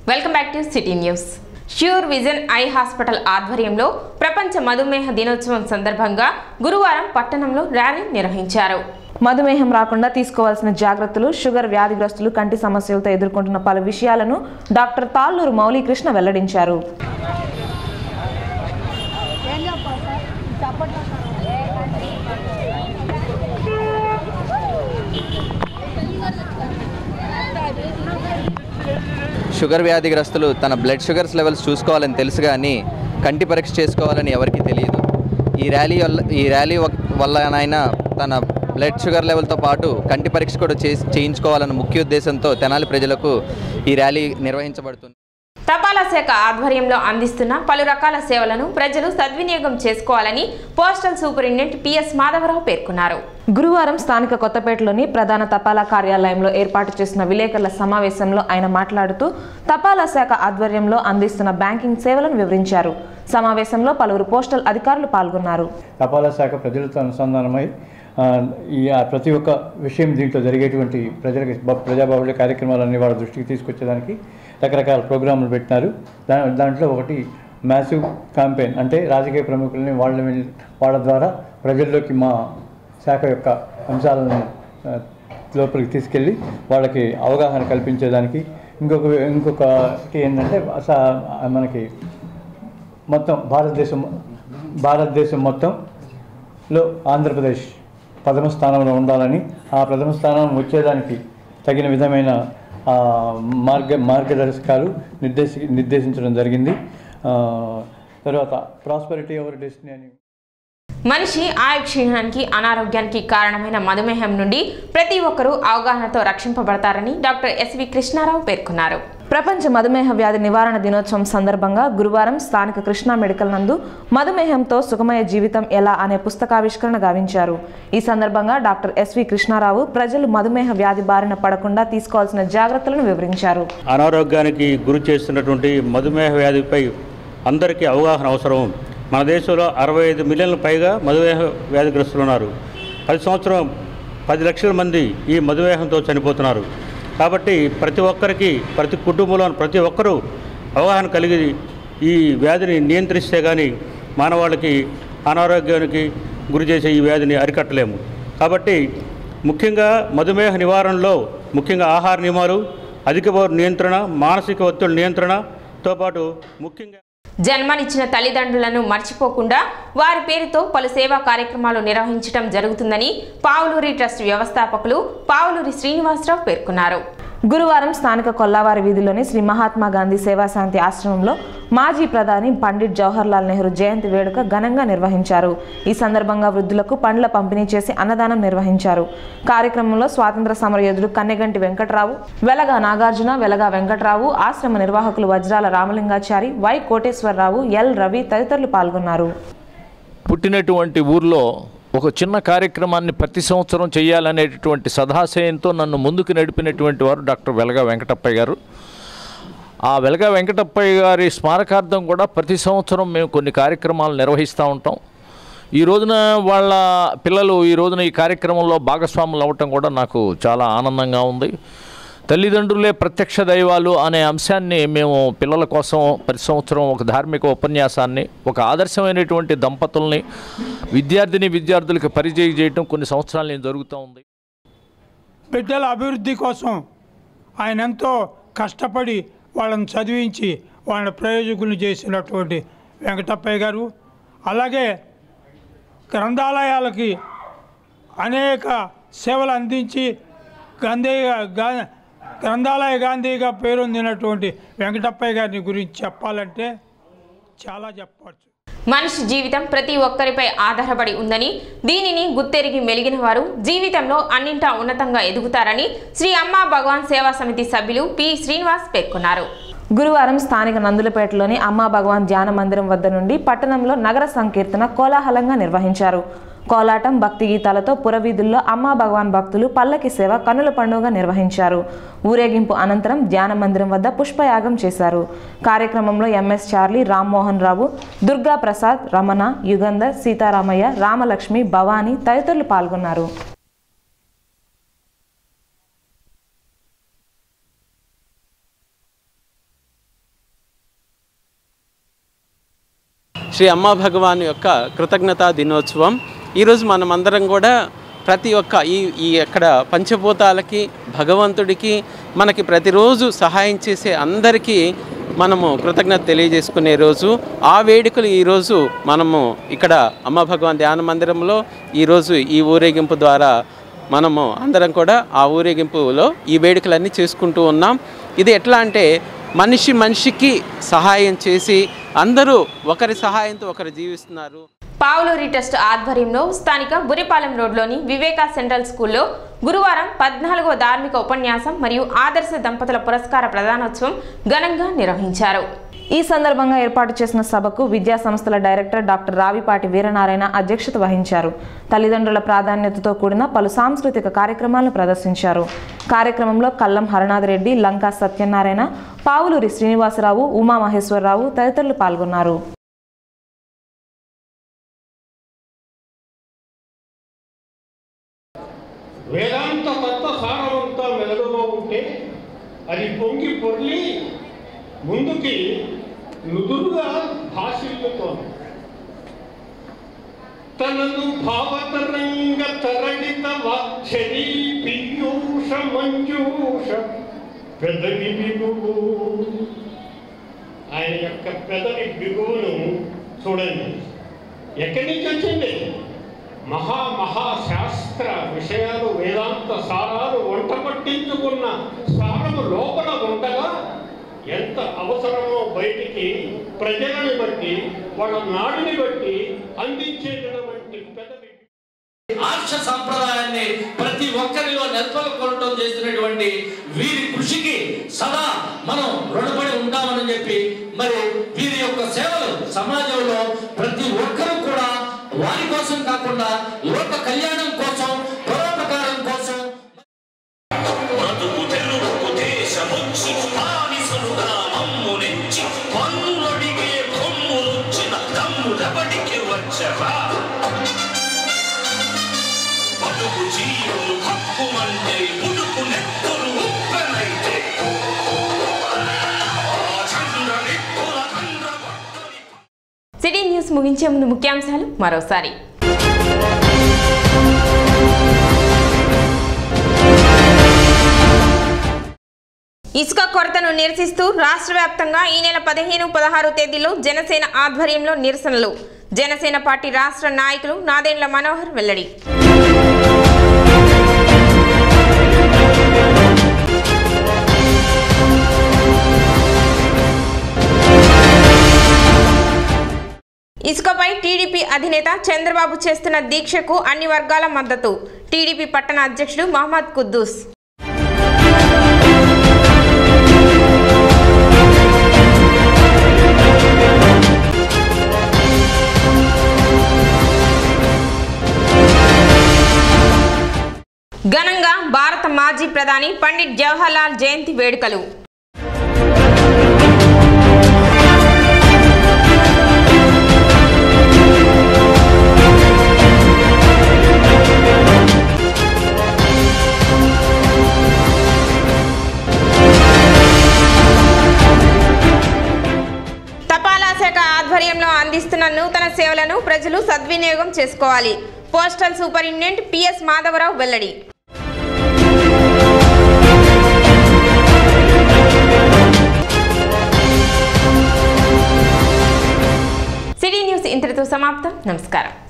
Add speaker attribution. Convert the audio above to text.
Speaker 1: welcome back to city news sure vision eye hospital ఆధ్వర్యంలో ప్రపంచ మధుమేహ దినోత్సవం సందర్భంగా గురువారం పట్టణంలో ర్యాలీ నిర్వహించారు
Speaker 2: మధుమేహం రాకుండా తీసుకోవాల్సిన జాగ్రత్తలు షుగర్ వ్యాధిగ్రస్తులు కంటి సమస్యలతో ఎదుర్కొంటున్న పలు విషయాలను డాక్టర్ తాళ్ళూరు మౌలీకృష్ణ వెల్లడించారు
Speaker 3: షుగర్ వ్యాధిగ్రస్తులు తన బ్లడ్ షుగర్స్ లెవెల్స్ చూసుకోవాలని తెలుసు కానీ కంటి పరీక్ష చేసుకోవాలని ఎవరికీ తెలియదు ఈ ర్యాలీ వల్ల ఈ ర్యాలీ వ- వల్లనైనా తన బ్లడ్ షుగర్ లెవెల్తో పాటు కంటి పరీక్ష కూడా చేసి చేయించుకోవాలన్న ముఖ్య ఉద్దేశంతో తెనాలి ప్రజలకు ఈ ర్యాలీ నిర్వహించబడుతుంది
Speaker 1: తపాలా శాఖ ఆధ్వర్యంలో అందిస్తున్న పలు రకాల సేవలను ప్రజలు సద్వినియోగం చేసుకోవాలని పోస్టల్ సూపరింటెండెంట్ పిఎస్ మాధవరావు పేర్కొన్నారు
Speaker 2: గురువారం స్థానిక కొత్తపేటలోని ప్రధాన తపాలా కార్యాలయంలో ఏర్పాటు చేసిన విలేకరుల సమావేశంలో ఆయన మాట్లాడుతూ తపాలా శాఖ ఆధ్వర్యంలో అందిస్తున్న బ్యాంకింగ్ సేవలను వివరించారు సమావేశంలో పలువురు పోస్టల్ అధికారులు పాల్గొన్నారు
Speaker 4: తపాలా శాఖ ప్రజలతో అనుసంధానమై ఆ, ఈ ఆ ప్రతి ఒక్క విషయం దీంట్లో జరిగేటువంటి ప్రజలకి బ- ప్రజాబాహుళ్య కార్యక్రమాలన్నీ వాళ్ళ దృష్టికి తీసుకొచ్చేదానికి రకరకాల ప్రోగ్రాములు పెట్టినారు దా దాంట్లో ఒకటి మ్యాసివ్ క్యాంపెయిన్ అంటే రాజకీయ ప్రముఖుల్ని వాళ్ళ వెల్- వాళ్ళ ద్వారా ప్రజల్లోకి మా శాఖ యొక్క అంశాలను ఆ, లోపలికి తీసుకెళ్ళి వాళ్ళకి అవగాహన కల్పించేదానికి ఇంకొక ఇంకొకటి ఏంటంటే అస- మనకి మొత్తం భారతదేశం భారతదేశం మొత్తంలో ఆంధ్రప్రదేశ్ ప్రథమ స్థానంలో ఉండాలని ఆ ప్రథమ స్థానం వచ్చేదానికి తగిన విధమైన ఆ, మార్గ మార్గదర్శకాలు నిర్దేశి నిర్దేశించడం జరిగింది ఆ, తర్వాత ప్రాస్పరిటీ ఓవర్ డెస్టినీ అని
Speaker 1: మనిషి ఆయుక్షీణానికి అనారోగ్యానికి కారణమైన మధుమేహం నుండి ప్రతి ఒక్కరూ అవగాహనతో రక్షింపబడతారని డాక్టర్ ఎస్వి కృష్ణారావు పేర్కొన్నారు
Speaker 2: ప్రపంచ మధుమేహ వ్యాధి నివారణ దినోత్సవం సందర్భంగా గురువారం స్థానిక కృష్ణా మెడికల్ నందు మధుమేహంతో సుఖమయ జీవితం ఎలా అనే పుస్తకావిష్కరణ గావించారు ఈ సందర్భంగా డాక్టర్ ఎస్వి కృష్ణారావు ప్రజలు మధుమేహ వ్యాధి బారిన పడకుండా తీసుకోవాల్సిన జాగ్రత్తలను వివరించారు
Speaker 5: అనారోగ్యానికి గురి చేస్తున్నటువంటి మధుమేహ వ్యాధిపై అందరికీ అవగాహన అవసరం మన దేశంలో అరవై ఐదు మిలియన్ల పైగా మధుమేహ వ్యాధిగ్రస్తులు ఉన్నారు ప్రతి సంవత్సరం పది లక్షల మంది ఈ మధుమేహంతో చనిపోతున్నారు కాబట్టి ప్రతి ఒక్కరికి ప్రతి కుటుంబంలో ప్రతి ఒక్కరూ అవగాహన కలిగి ఈ వ్యాధిని నియంత్రిస్తే కానీ మానవాళికి అనారోగ్యానికి గురి చేసే ఈ వ్యాధిని అరికట్టలేము కాబట్టి ముఖ్యంగా మధుమేహ నివారణలో ముఖ్యంగా ఆహార నియమాలు అధిక బరువు నియంత్రణ మానసిక ఒత్తిడి నియంత్రణతో పాటు ముఖ్యంగా
Speaker 1: జన్మనిచ్చిన తల్లిదండ్రులను మర్చిపోకుండా వారి పేరుతో పలు సేవా కార్యక్రమాలు నిర్వహించడం జరుగుతుందని పావులూరి ట్రస్ట్ వ్యవస్థాపకులు పావులూరి శ్రీనివాసరావు పేర్కొన్నారు
Speaker 2: గురువారం స్థానిక కొల్లావారి వీధిలోని శ్రీ మహాత్మా గాంధీ సేవాశాంతి ఆశ్రమంలో మాజీ ప్రధాని పండిట్ జవహర్లాల్ నెహ్రూ జయంతి వేడుక ఘనంగా నిర్వహించారు ఈ సందర్భంగా వృద్ధులకు పండ్ల పంపిణీ చేసి అన్నదానం నిర్వహించారు కార్యక్రమంలో స్వాతంత్ర సమరయోధుడు కన్నెగంటి వెంకట్రావు వెలగా నాగార్జున వెలగా వెంకట్రావు ఆశ్రమ నిర్వాహకులు వజ్రాల రామలింగాచారి వై కోటేశ్వరరావు ఎల్ రవి తదితరులు పాల్గొన్నారు
Speaker 6: పుట్టినటువంటి ఊర్లో ఒక చిన్న కార్యక్రమాన్ని ప్రతి సంవత్సరం చేయాలనేటటువంటి సదాశయంతో నన్ను ముందుకు నడిపినటువంటి వారు డాక్టర్ వెలగా వెంకటప్పయ్య గారు ఆ వెలగా వెంకటప్పయ్య గారి స్మారకార్థం కూడా ప్రతి సంవత్సరం మేము కొన్ని కార్యక్రమాలు నిర్వహిస్తూ ఉంటాం ఈ రోజున వాళ్ళ పిల్లలు ఈ రోజున ఈ కార్యక్రమంలో భాగస్వాములు అవ్వటం కూడా నాకు చాలా ఆనందంగా ఉంది తల్లిదండ్రులే ప్రత్యక్ష దైవాలు అనే అంశాన్ని మేము పిల్లల కోసం ప్రతి సంవత్సరం ఒక ధార్మిక ఉపన్యాసాన్ని ఒక ఆదర్శమైనటువంటి దంపతుల్ని విద్యార్థిని విద్యార్థులకు పరిచయం చేయటం కొన్ని సంవత్సరాల నుంచి జరుగుతూ ఉంది
Speaker 7: బిడ్డల అభివృద్ధి కోసం ఆయన ఎంతో కష్టపడి వాళ్ళని చదివించి వాళ్ళని ప్రయోజకులను చేసినటువంటి వెంకటప్పయ్య గారు అలాగే గ్రంథాలయాలకి అనేక సేవలు అందించి గాంధీ గా గ్రంథాలయ గాంధీగా పేరొందినటువంటి వెంకటప్పయ్య గారిని గురించి చెప్పాలంటే చాలా చెప్పవచ్చు
Speaker 1: మనిషి జీవితం ప్రతి ఒక్కరిపై ఆధారపడి ఉందని దీనిని గుర్తెరిగి మెలిగిన వారు జీవితంలో అన్నింటా ఉన్నతంగా ఎదుగుతారని శ్రీ అమ్మా భగవాన్ సేవా సమితి సభ్యులు పి శ్రీనివాస్ పేర్కొన్నారు
Speaker 2: గురువారం స్థానిక నందులపేటలోని అమ్మా భగవాన్ ధ్యాన మందిరం వద్ద నుండి పట్టణంలో నగర సంకీర్తన కోలాహలంగా నిర్వహించారు కోలాటం భక్తి గీతాలతో పురవీధుల్లో అమ్మా భగవాన్ భక్తులు పల్లకి సేవ కనుల పండుగ నిర్వహించారు ఊరేగింపు అనంతరం ధ్యాన మందిరం వద్ద పుష్పయాగం చేశారు కార్యక్రమంలో ఎంఎస్ చార్లీ రామ్మోహన్ రావు దుర్గా ప్రసాద్ రమణ యుగంధర్ సీతారామయ్య రామలక్ష్మి భవానీ తదితరులు పాల్గొన్నారు
Speaker 8: శ్రీ అమ్మా భగవాన్ యొక్క కృతజ్ఞతా దినోత్సవం ఈరోజు మనమందరం కూడా ప్రతి ఒక్క ఈ ఈ ఇక్కడ పంచభూతాలకి భగవంతుడికి మనకి ప్రతిరోజు సహాయం చేసే అందరికీ మనము కృతజ్ఞత తెలియజేసుకునే రోజు ఆ వేడుకలు ఈరోజు మనము ఇక్కడ అమ్మ భగవాన్ ధ్యాన మందిరంలో ఈరోజు ఈ ఊరేగింపు ద్వారా మనము అందరం కూడా ఆ ఊరేగింపులో ఈ వేడుకలన్నీ చేసుకుంటూ ఉన్నాం ఇది ఎట్లా అంటే మనిషి మనిషికి సహాయం చేసి అందరూ ఒకరి సహాయంతో ఒకరు జీవిస్తున్నారు
Speaker 1: పావులూరి ట్రస్ట్ ఆధ్వర్యంలో స్థానిక బురిపాలెం రోడ్లోని వివేకా సెంట్రల్ స్కూల్లో గురువారం పద్నాలుగో ధార్మిక ఉపన్యాసం మరియు ఆదర్శ దంపతుల పురస్కార ప్రదానోత్సవం ఘనంగా నిర్వహించారు
Speaker 2: ఈ సందర్భంగా ఏర్పాటు చేసిన సభకు విద్యా సంస్థల డైరెక్టర్ డాక్టర్ రావిపాటి వీరనారాయణ అధ్యక్షత వహించారు తల్లిదండ్రుల ప్రాధాన్యతతో కూడిన పలు సాంస్కృతిక కార్యక్రమాలను ప్రదర్శించారు కార్యక్రమంలో కల్లం హరనాథరెడ్డి లంకా సత్యనారాయణ పావులూరి శ్రీనివాసరావు ఉమామహేశ్వరరావు తదితరులు పాల్గొన్నారు
Speaker 9: వేదాంత తత్వ సారమంతా మెదడులో ఉంటే అది పొంగి పొర్లి ముందుకి నుదురుగా భాషిల్లుతోంది తనను భావతరంగ తరణిత వాక్షరీ పీయూష మంజూష పెదవి బిగువు ఆయన యొక్క పెదవి బిగువును చూడండి ఎక్కడి నుంచి వచ్చింది మహా మహా శాస్త్ర విషయాలు వేదాంత సారాలు వంట పట్టించుకున్న సారము లోపల ఉండగా ఎంత అవసరమో బయటికి ప్రజలను బట్టి వాళ్ళ నాడిని బట్టి అందించేటటువంటి పెదవి
Speaker 10: ఆర్ష సంప్రదాయాన్ని ప్రతి ఒక్కరిలో నెలకొల్పడం చేసినటువంటి వీరి కృషికి సదా మనం రుణపడి ఉంటామని చెప్పి మరి వీరి యొక్క సేవలు సమాజంలో ప్రతి ఒక్కరూ కూడా వారి కోసం కాకుండా లోక కళ్యాణం కోసం పరోపకారం కోసం
Speaker 11: బ్రతుకు తెరువుకు దేశముచ్చి బానిసలుగా మమ్మునించి పన్నులడిగే కొమ్ములొచ్చిన తమ్ముడబడికి వచ్చరా బతుకు జీవులు హక్కుమంటే ఉడుకు నెత్తులు ఉప్పెనైతే ఆ చంద్ర నిప్పుల చంద్ర
Speaker 1: సిటీ న్యూస్ ముగించే ముందు ముఖ్యాంశాలు మరోసారి ఇసుక కొరతను నిరసిస్తూ రాష్ట్ర వ్యాప్తంగా ఈ నెల పదిహేను పదహారు తేదీలో జనసేన ఆధ్వర్యంలో నిరసనలు జనసేన పార్టీ రాష్ట్ర నాయకులు నాదెండ్ల మనోహర్ వెల్లడి ఇసుకపై టీడీపీ అధినేత చంద్రబాబు చేస్తున్న దీక్షకు అన్ని వర్గాల మద్దతు టీడీపీ పట్టణ అధ్యక్షుడు మహమ్మద్ కుద్దూస్ ఘనంగా భారత మాజీ ప్రధాని పండిట్ జవహర్లాల్ జయంతి వేడుకలు తపాలా శాఖ ఆధ్వర్యంలో అందిస్తున్న నూతన సేవలను ప్రజలు సద్వినియోగం చేసుకోవాలి పోస్టల్ సూపరింటెండెంట్ పిఎస్ మాధవరావు వెల్లడి సిటీ న్యూస్ ఇంతటితో సమాప్తం నమస్కారం